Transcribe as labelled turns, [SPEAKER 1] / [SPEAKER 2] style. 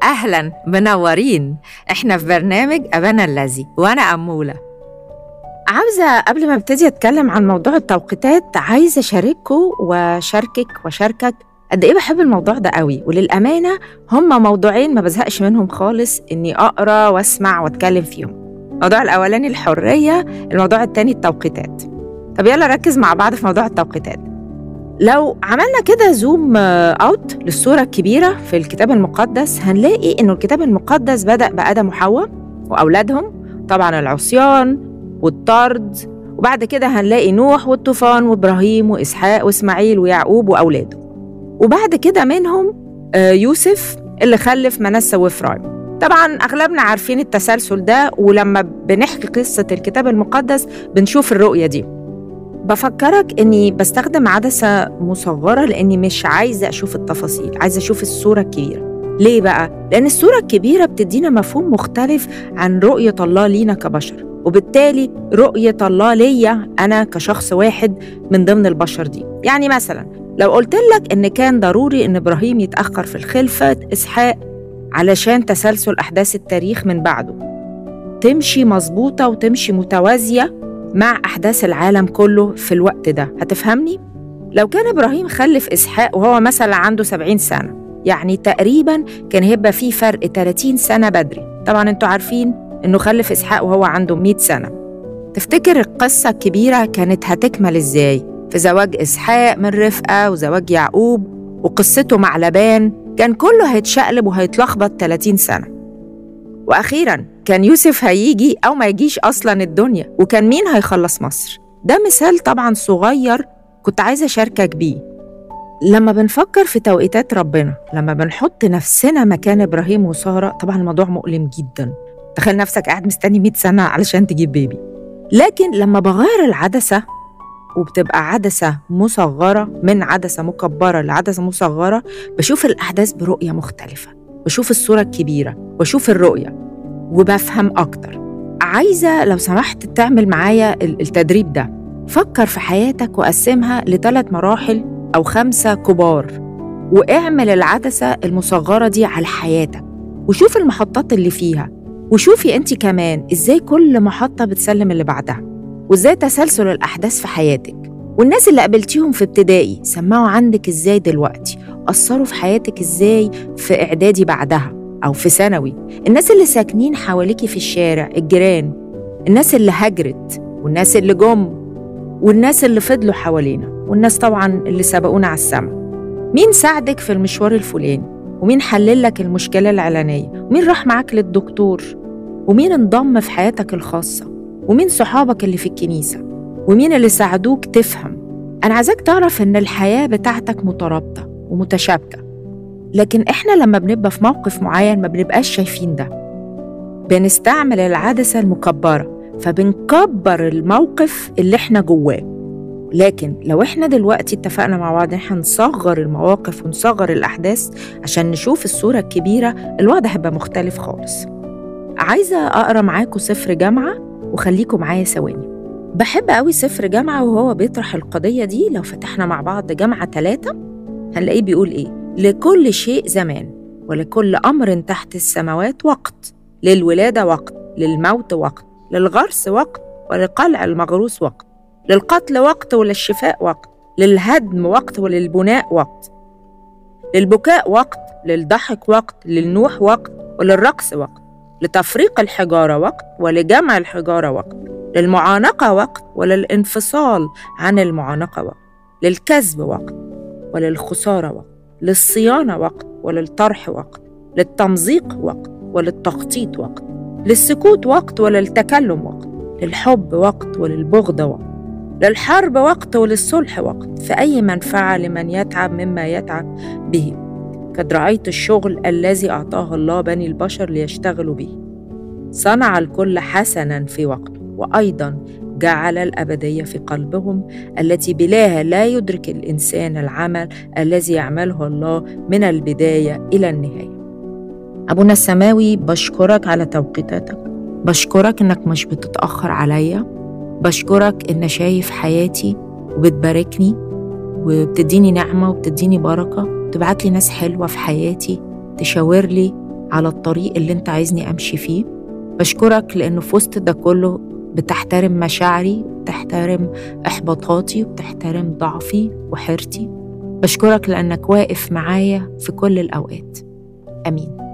[SPEAKER 1] أهلا منورين إحنا في برنامج أبانا الذي وأنا أمولة عاوزة قبل ما ابتدي أتكلم عن موضوع التوقيتات عايزة أشارككم وأشاركك وأشاركك قد إيه بحب الموضوع ده قوي وللأمانة هما موضوعين ما بزهقش منهم خالص إني أقرأ وأسمع وأتكلم فيهم الموضوع الأولاني الحرية الموضوع التاني التوقيتات طب يلا ركز مع بعض في موضوع التوقيتات لو عملنا كده زوم اوت للصورة الكبيرة في الكتاب المقدس هنلاقي إنه الكتاب المقدس بدأ بآدم وحواء وأولادهم طبعا العصيان والطرد وبعد كده هنلاقي نوح والطوفان وإبراهيم وإسحاق وإسماعيل ويعقوب وأولاده وبعد كده منهم يوسف اللي خلف منسى وإفرايم طبعا أغلبنا عارفين التسلسل ده ولما بنحكي قصة الكتاب المقدس بنشوف الرؤية دي بفكرك اني بستخدم عدسه مصغره لاني مش عايزه اشوف التفاصيل عايزه اشوف الصوره الكبيره ليه بقى لان الصوره الكبيره بتدينا مفهوم مختلف عن رؤيه الله لينا كبشر وبالتالي رؤيه الله ليا انا كشخص واحد من ضمن البشر دي يعني مثلا لو قلت لك ان كان ضروري ان ابراهيم يتاخر في الخلفه اسحاق علشان تسلسل احداث التاريخ من بعده تمشي مظبوطه وتمشي متوازيه مع أحداث العالم كله في الوقت ده هتفهمني؟ لو كان إبراهيم خلف إسحاق وهو مثلا عنده 70 سنة يعني تقريبا كان هيبقى فيه فرق 30 سنة بدري طبعا انتوا عارفين انه خلف إسحاق وهو عنده 100 سنة تفتكر القصة الكبيرة كانت هتكمل ازاي؟ في زواج إسحاق من رفقة وزواج يعقوب وقصته مع لبان كان كله هيتشقلب وهيتلخبط 30 سنة وأخيرا كان يوسف هيجي أو ما يجيش أصلا الدنيا وكان مين هيخلص مصر ده مثال طبعا صغير كنت عايزة أشاركك بيه لما بنفكر في توقيتات ربنا لما بنحط نفسنا مكان إبراهيم وسارة طبعا الموضوع مؤلم جدا تخيل نفسك قاعد مستني 100 سنة علشان تجيب بيبي لكن لما بغير العدسة وبتبقى عدسة مصغرة من عدسة مكبرة لعدسة مصغرة بشوف الأحداث برؤية مختلفة بشوف الصورة الكبيرة بشوف الرؤية وبفهم أكتر عايزة لو سمحت تعمل معايا التدريب ده فكر في حياتك وقسمها لثلاث مراحل أو خمسة كبار واعمل العدسة المصغرة دي على حياتك وشوف المحطات اللي فيها وشوفي أنت كمان إزاي كل محطة بتسلم اللي بعدها وإزاي تسلسل الأحداث في حياتك والناس اللي قابلتيهم في ابتدائي سمعوا عندك إزاي دلوقتي أثروا في حياتك إزاي في إعدادي بعدها أو في ثانوي الناس اللي ساكنين حواليكي في الشارع الجيران الناس اللي هجرت والناس اللي جم والناس اللي فضلوا حوالينا والناس طبعا اللي سبقونا على السما مين ساعدك في المشوار الفلاني ومين حلل لك المشكلة العلانية ومين راح معاك للدكتور ومين انضم في حياتك الخاصة ومين صحابك اللي في الكنيسة ومين اللي ساعدوك تفهم أنا عايزاك تعرف إن الحياة بتاعتك مترابطة ومتشابكة لكن إحنا لما بنبقى في موقف معين ما بنبقاش شايفين ده بنستعمل العدسة المكبرة فبنكبر الموقف اللي إحنا جواه لكن لو إحنا دلوقتي اتفقنا مع بعض إن إحنا نصغر المواقف ونصغر الأحداث عشان نشوف الصورة الكبيرة الوضع هيبقى مختلف خالص عايزة أقرأ معاكم سفر جامعة وخليكم معايا ثواني بحب قوي سفر جامعة وهو بيطرح القضية دي لو فتحنا مع بعض جامعة ثلاثة هنلاقيه بيقول إيه لكل شيء زمان ولكل أمر تحت السماوات وقت للولادة وقت للموت وقت للغرس وقت ولقلع المغروس وقت للقتل وقت وللشفاء وقت للهدم وقت وللبناء وقت للبكاء وقت للضحك وقت للنوح وقت وللرقص وقت لتفريق الحجارة وقت ولجمع الحجارة وقت للمعانقة وقت وللانفصال عن المعانقة وقت للكذب وقت وللخسارة وقت للصيانة وقت وللطرح وقت للتمزيق وقت وللتخطيط وقت للسكوت وقت وللتكلم وقت للحب وقت وللبغض وقت للحرب وقت وللصلح وقت فأي منفعة لمن يتعب مما يتعب به قد رأيت الشغل الذي أعطاه الله بني البشر ليشتغلوا به صنع الكل حسنا في وقته وأيضا جعل الأبدية في قلبهم التي بلاها لا يدرك الإنسان العمل الذي يعمله الله من البداية إلى النهاية أبونا السماوي بشكرك على توقيتاتك بشكرك إنك مش بتتأخر عليا بشكرك إن شايف حياتي وبتباركني وبتديني نعمة وبتديني بركة تبعت لي ناس حلوة في حياتي تشاور لي على الطريق اللي انت عايزني امشي فيه بشكرك لانه في وسط ده كله بتحترم مشاعري بتحترم احباطاتي وبتحترم ضعفي وحيرتي بشكرك لانك واقف معايا في كل الاوقات امين